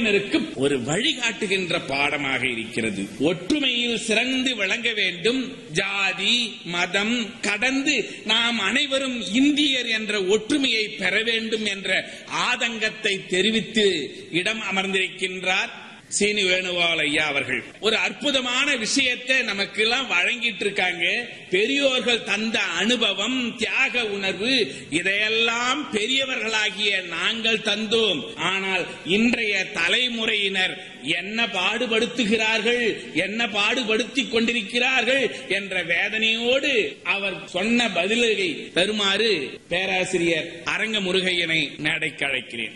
தலைமுறையினருக்கு ஒரு வழிகாட்டுகின்ற பாடமாக இருக்கிறது ஒற்றுமையில் சிறந்து விளங்க வேண்டும் ஜாதி மதம் கடந்து நாம் அனைவரும் இந்தியர் என்ற ஒற்றுமையை பெற வேண்டும் என்ற ஆதங்கத்தை தெரிவித்து இடம் அமர்ந்திருக்கின்றார் சீனி வேணுகோபால் ஐயா அவர்கள் ஒரு அற்புதமான விஷயத்தை நமக்கு எல்லாம் வழங்கிட்டு இருக்காங்க பெரியோர்கள் தந்த அனுபவம் தியாக உணர்வு இதையெல்லாம் பெரியவர்களாகிய நாங்கள் தந்தோம் ஆனால் இன்றைய தலைமுறையினர் என்ன பாடுபடுத்துகிறார்கள் என்ன பாடுபடுத்திக் கொண்டிருக்கிறார்கள் என்ற வேதனையோடு அவர் சொன்ன பதில்களை தருமாறு பேராசிரியர் அரங்க முருகையனை மேடைக்கு அழைக்கிறேன்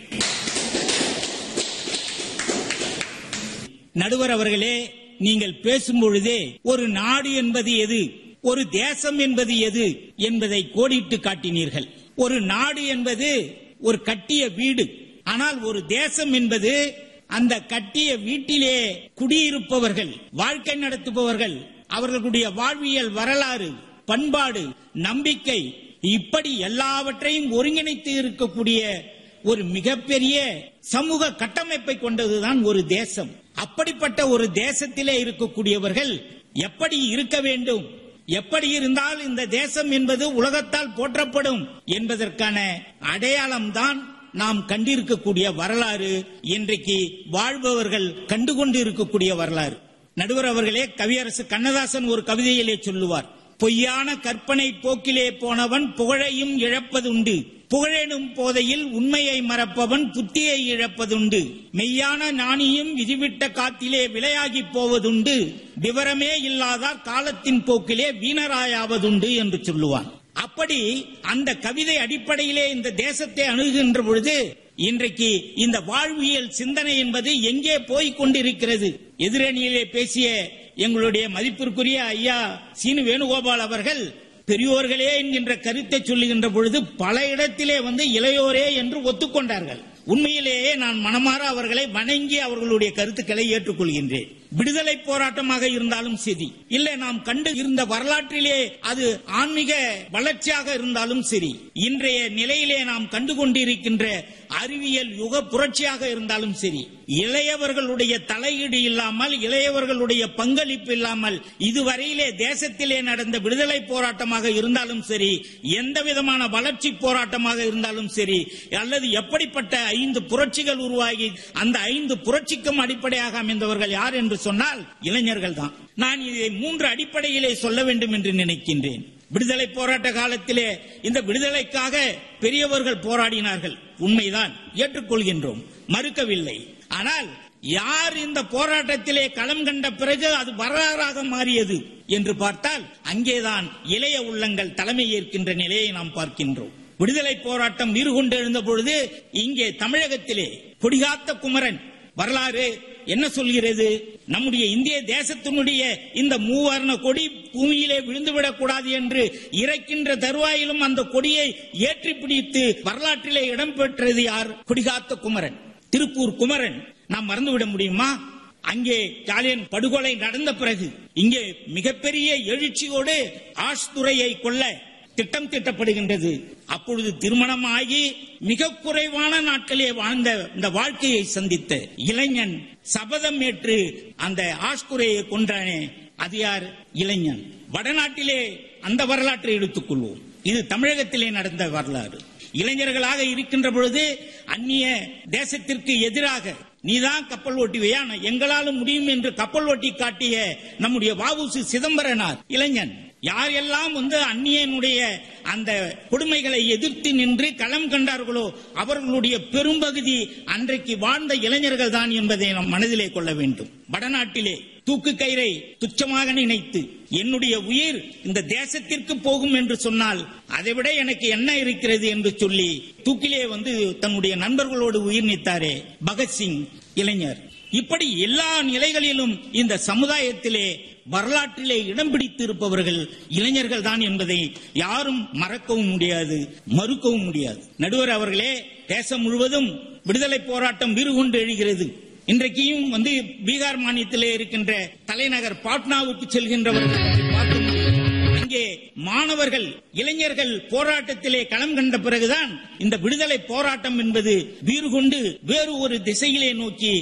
நடுவர் அவர்களே நீங்கள் பேசும் பொழுதே ஒரு நாடு என்பது எது ஒரு தேசம் என்பது எது என்பதை கோடிட்டு காட்டினீர்கள் ஒரு நாடு என்பது ஒரு கட்டிய வீடு ஆனால் ஒரு தேசம் என்பது அந்த கட்டிய வீட்டிலே குடியிருப்பவர்கள் வாழ்க்கை நடத்துபவர்கள் அவர்களுடைய வாழ்வியல் வரலாறு பண்பாடு நம்பிக்கை இப்படி எல்லாவற்றையும் ஒருங்கிணைத்து இருக்கக்கூடிய ஒரு மிகப்பெரிய சமூக கட்டமைப்பை கொண்டதுதான் ஒரு தேசம் அப்படிப்பட்ட ஒரு தேசத்திலே இருக்கக்கூடியவர்கள் எப்படி இருக்க வேண்டும் எப்படி இருந்தால் இந்த தேசம் என்பது உலகத்தால் போற்றப்படும் என்பதற்கான அடையாளம்தான் நாம் கண்டிருக்கக்கூடிய வரலாறு இன்றைக்கு வாழ்பவர்கள் கண்டுகொண்டு இருக்கக்கூடிய வரலாறு நடுவர் அவர்களே கவியரசு கண்ணதாசன் ஒரு கவிதையிலே சொல்லுவார் பொய்யான கற்பனை போக்கிலே போனவன் புகழையும் இழப்பதுண்டு புகழெனும் போதையில் உண்மையை மறப்பவன் புத்தியை இழப்பதுண்டு மெய்யான நாணியும் விதிவிட்ட காத்திலே விளையாகி போவதுண்டு விவரமே இல்லாதார் காலத்தின் போக்கிலே வீணராயாவதுண்டு என்று சொல்லுவான் அப்படி அந்த கவிதை அடிப்படையிலே இந்த தேசத்தை அணுகுகின்ற பொழுது இன்றைக்கு இந்த வாழ்வியல் சிந்தனை என்பது எங்கே போய் கொண்டிருக்கிறது எதிரணியிலே பேசிய எங்களுடைய மதிப்பிற்குரிய ஐயா சீனு வேணுகோபால் அவர்கள் பெரியோர்களே என்கின்ற கருத்தை சொல்லுகின்ற பொழுது பல இடத்திலே வந்து இளையோரே என்று ஒத்துக்கொண்டார்கள் உண்மையிலேயே நான் மனமாற அவர்களை வணங்கி அவர்களுடைய கருத்துக்களை ஏற்றுக்கொள்கின்றேன் விடுதலை போராட்டமாக இருந்தாலும் சரி இல்லை நாம் கண்டு இருந்த வரலாற்றிலே அது ஆன்மீக வளர்ச்சியாக இருந்தாலும் சரி இன்றைய நிலையிலே நாம் கண்டு கொண்டிருக்கின்ற அறிவியல் யுக புரட்சியாக இருந்தாலும் சரி இளையவர்களுடைய தலையீடு இல்லாமல் இளையவர்களுடைய பங்களிப்பு இல்லாமல் இதுவரையிலே தேசத்திலே நடந்த விடுதலை போராட்டமாக இருந்தாலும் சரி எந்த விதமான வளர்ச்சி போராட்டமாக இருந்தாலும் சரி அல்லது எப்படிப்பட்ட ஐந்து புரட்சிகள் உருவாகி அந்த ஐந்து புரட்சிக்கும் அடிப்படையாக அமைந்தவர்கள் யார் என்று சொன்னால் இளைஞர்கள் தான் நான் இதை மூன்று அடிப்படையிலே சொல்ல வேண்டும் என்று நினைக்கின்றேன் விடுதலை போராட்ட காலத்திலே இந்த விடுதலைக்காக பெரியவர்கள் போராடினார்கள் உண்மைதான் ஏற்றுக்கொள்கின்றோம் மறுக்கவில்லை ஆனால் யார் இந்த போராட்டத்திலே களம் கண்ட பிறகு அது வரலாறாக மாறியது என்று பார்த்தால் அங்கேதான் இளைய உள்ளங்கள் தலைமை ஏற்கின்ற நிலையை நாம் பார்க்கின்றோம் விடுதலை போராட்டம் வீறு கொண்டு எழுந்த பொழுது இங்கே தமிழகத்திலே கொடிகாத்த குமரன் வரலாறு என்ன சொல்கிறது நம்முடைய இந்திய தேசத்தினுடைய இந்த மூவர்ண கொடி பூமியிலே விழுந்துவிடக் கூடாது என்று இறைக்கின்ற தருவாயிலும் அந்த கொடியை ஏற்றி பிடித்து வரலாற்றிலே இடம்பெற்றது யார் கொடிகாத்த குமரன் திருப்பூர் குமரன் நாம் மறந்துவிட முடியுமா அங்கே ஜாலியன் படுகொலை நடந்த பிறகு இங்கே மிகப்பெரிய எழுச்சியோடு ஆஷ்துரையை கொல்ல திட்டம் திட்டப்படுகின்றது அப்பொழுது திருமணம் ஆகி மிக குறைவான நாட்களே வாழ்ந்த இந்த வாழ்க்கையை சந்தித்த இளைஞன் சபதம் ஏற்று அந்த ஆஷ்குரையை கொன்றானே அது யார் இளைஞன் வடநாட்டிலே அந்த வரலாற்றை எடுத்துக்கொள்வோம் இது தமிழகத்திலே நடந்த வரலாறு இளைஞர்களாக இருக்கின்ற பொழுது அந்நிய தேசத்திற்கு எதிராக நீதான் கப்பல் ஓட்டுவையா எங்களாலும் முடியும் என்று கப்பல் ஓட்டி காட்டிய நம்முடைய வாவுசி சிதம்பரனார் இளைஞன் யாரெல்லாம் வந்து அந்நியனுடைய அந்த கொடுமைகளை எதிர்த்து நின்று களம் கண்டார்களோ அவர்களுடைய பெரும்பகுதி அன்றைக்கு வாழ்ந்த இளைஞர்கள் தான் என்பதை நாம் மனதிலே கொள்ள வேண்டும் வடநாட்டிலே தூக்கு கயிறை துச்சமாக நினைத்து என்னுடைய உயிர் இந்த தேசத்திற்கு போகும் என்று சொன்னால் அதைவிட எனக்கு என்ன இருக்கிறது என்று சொல்லி தூக்கிலே வந்து தன்னுடைய நண்பர்களோடு உயிர் நீத்தாரே பகத்சிங் இளைஞர் இப்படி எல்லா நிலைகளிலும் இந்த சமுதாயத்திலே வரலாற்றிலே இடம் பிடித்து இருப்பவர்கள் இளைஞர்கள் தான் என்பதை யாரும் மறக்கவும் முடியாது மறுக்கவும் முடியாது நடுவர் அவர்களே தேசம் முழுவதும் விடுதலை போராட்டம் வீறுகொண்டு எழுகிறது இன்றைக்கும் வந்து பீகார் மாநிலத்திலே இருக்கின்ற தலைநகர் பாட்னாவுக்கு செல்கின்றவர்கள் பார்க்க முடியும் அங்கே மாணவர்கள் இளைஞர்கள் போராட்டத்திலே களம் கண்ட பிறகுதான் இந்த விடுதலை போராட்டம் என்பது வீறு கொண்டு வேறு ஒரு திசையிலே நோக்கி